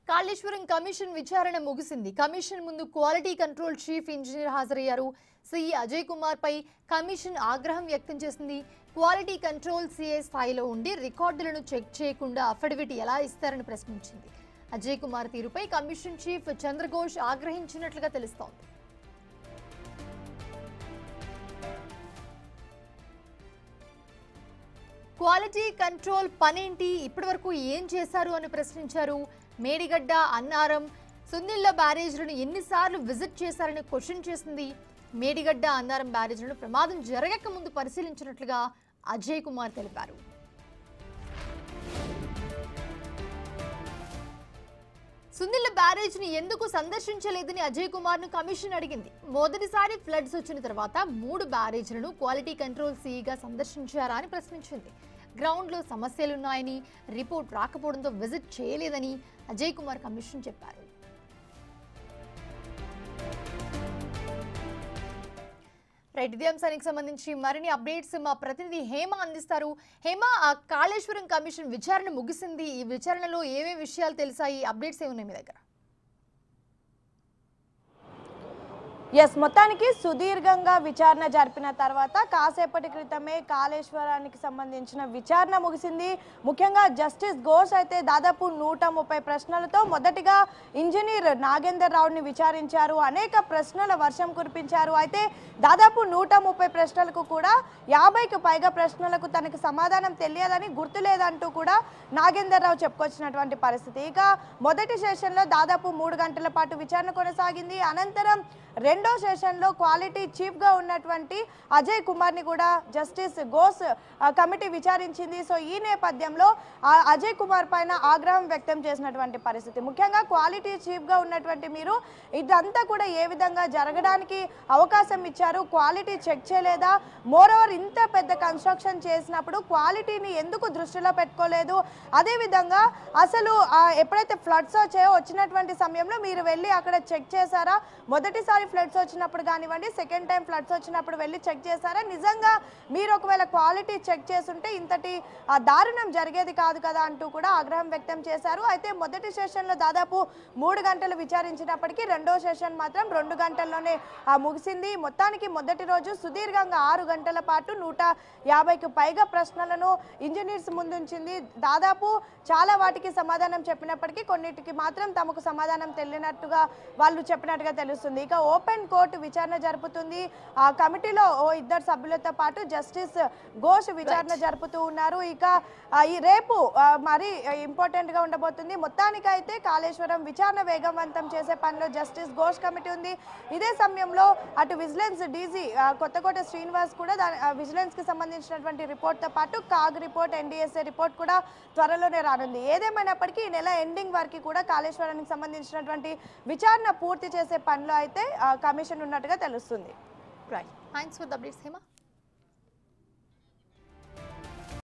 Kaleshwaram commission విచారణ ముగిసింది commission ముందు క్వాలిటీ కంట్రోల్ చీఫ్ ఇంజనీర్ హాజరయ్యారు సిఈ అజయ్ కుమార్ పై కమిషన్ ఆగ్రహం వ్యక్తం చేసింది క్వాలిటీ కంట్రోల్ సిఏ స్థాయిలో ఉండి రికార్డులను చెక్ చేయకుండా అఫిడవిట్ ఎలా ఇస్తారని ప్రశ్నించింది అజయ్ కుమార్ తీరుపై కమిషన్ చీఫ్ చంద్రఘోష్ ఆగ్రహించినట్లుగా తెలుస్తోంది క్వాలిటీ కంట్రోల్ పనేంటి ఇప్పటివరకు ఏం చేశారు అని ప్రశ్నించారు మేడిగడ్డ అన్నారం సున్నిళ్ళ బ్యారేజ్లను ఎన్నిసార్లు విజిట్ చేశారని క్వశ్చన్ చేసింది మేడిగడ్డ అన్నారం బ్యారేజ్లను ప్రమాదం జరగక ముందు పరిశీలించినట్లుగా అజయ్ కుమార్ తెలిపారు సుందిల్ల బ్యారేజ్ ని ఎందుకు సందర్శించలేదని అజయ్ కుమార్ ను కమిషన్ అడిగింది మొదటిసారి ఫ్లడ్స్ వచ్చిన తర్వాత మూడు బ్యారేజ్లను క్వాలిటీ కంట్రోల్ సీఈగా సందర్శించారా అని ప్రశ్నించింది గ్రౌండ్ లో సమస్యలున్నాయని రిపోర్ట్ రాకపోవడంతో విజిట్ చేయలేదని అజయ్ కుమార్ కమిషన్ చెప్పారు రైట్ ఇదే అంశానికి సంబంధించి మరిన్ని అప్డేట్స్ మా ప్రతినిధి హేమ అందిస్తారు హేమ ఆ కాళేశ్వరం కమిషన్ విచారణ ముగిసింది ఈ విచారణలో ఏమేమి విషయాలు తెలిసాయి అప్డేట్స్ ఏమున్నాయి మీ దగ్గర ఎస్ మొత్తానికి సుదీర్ఘంగా విచారణ జరిపిన తర్వాత కాసేపటి క్రితమే కాళేశ్వరానికి సంబంధించిన విచారణ ముగిసింది ముఖ్యంగా జస్టిస్ ఘోష్ అయితే దాదాపు నూట ముప్పై ప్రశ్నలతో మొదటిగా ఇంజనీర్ నాగేందర్ రావుని విచారించారు అనేక ప్రశ్నల వర్షం కురిపించారు అయితే దాదాపు నూట ముప్పై ప్రశ్నలకు కూడా యాభైకి పైగా ప్రశ్నలకు తనకు సమాధానం తెలియదని గుర్తులేదంటూ కూడా నాగేందర్ రావు చెప్పుకొచ్చినటువంటి పరిస్థితి ఇక మొదటి సెషన్లో దాదాపు మూడు గంటల పాటు విచారణ కొనసాగింది అనంతరం రెండో సెషన్లో క్వాలిటీ చీఫ్గా ఉన్నటువంటి అజయ్ కుమార్ని కూడా జస్టిస్ ఘోష్ ఆ, కమిటీ విచారించింది సో ఈ నేపథ్యంలో ఆ అజయ్ కుమార్ పైన ఆగ్రహం వ్యక్తం చేసినటువంటి పరిస్థితి ముఖ్యంగా క్వాలిటీ చీఫ్గా ఉన్నటువంటి మీరు ఇదంతా కూడా ఏ విధంగా జరగడానికి అవకాశం ఇచ్చారు క్వాలిటీ చెక్ చేయలేదా మోర్ ఓవర్ ఇంత పెద్ద కన్స్ట్రక్షన్ చేసినప్పుడు క్వాలిటీని ఎందుకు దృష్టిలో పెట్టుకోలేదు అదేవిధంగా అసలు ఆ, ఎప్పుడైతే ఫ్లడ్స్ వచ్చాయో వచ్చినటువంటి సమయంలో మీరు వెళ్ళి అక్కడ చెక్ చేశారా మొదటిసారి ఫ్లడ్స్ వచ్చినప్పుడు కానివ్వండి సెకండ్ టైం ఫ్లడ్స్ వచ్చినప్పుడు వెళ్ళి చెక్ చేశారా నిజంగా మీరు ఒకవేళ క్వాలిటీ చెక్ చేసుంటే ఇంతటి ఆ, దారుణం జరిగేది కాదు కదా అంటూ కూడా ఆగ్రహం వ్యక్తం చేశారు అయితే మొదటి సెషన్లో దాదాపు మూడు గంటలు విచారించినప్పటికీ రెండో సెషన్ మాత్రం రెండు గంటల్లోనే ఆ, ముగిసింది మొత్తానికి మొదటి రోజు సుదీర్ఘంగా ఆరు గంటల పాటు నూట యాభైకి పైగా ప్రశ్నలను ఇంజనీర్స్ ముందుంచింది దాదాపు చాలా వాటికి సమాధానం చెప్పినప్పటికీ కొన్నిటికి మాత్రం తమకు సమాధానం తెలియనట్టుగా వాళ్ళు చెప్పినట్టుగా తెలుస్తుంది ఇక ఓపెన్ కోర్టు విచారణ జరుపుతుంది ఆ కమిటీలో ఓ ఇద్దరు సభ్యులతో పాటు జస్టిస్ ఘోష్ విచారణ జరుపుతూ ఉన్నారు ఇక ఆ, ఈ రేపు ఆ, మరి ఇంపార్టెంట్ గా ఉండబోతుంది మొత్తానికైతే కాళేశ్వరం విచారణ వేగవంతం చేసే పనిలో జస్టిస్ ఘోష్ కమిటీ ఉంది ఇదే సమయంలో అటు విజిలెన్స్ డీజీ కొత్తకోట శ్రీనివాస్ కూడా దాని విజిలెన్స్ కి సంబంధించినటువంటి రిపోర్ట్ తో పాటు కాగ్ రిపోర్ట్ ఎన్డీఎస్ఏ రిపోర్ట్ కూడా త్వరలోనే రానుంది ఏదేమైనప్పటికీ ఈ నెల ఎండింగ్ వరకు కూడా కాళేశ్వరానికి సంబంధించినటువంటి విచారణ పూర్తి చేసే పనిలో అయితే ఆ, కమిషన్ ఉన్నట్టుగా తెలుస్తుంది right thanks for the updates Hema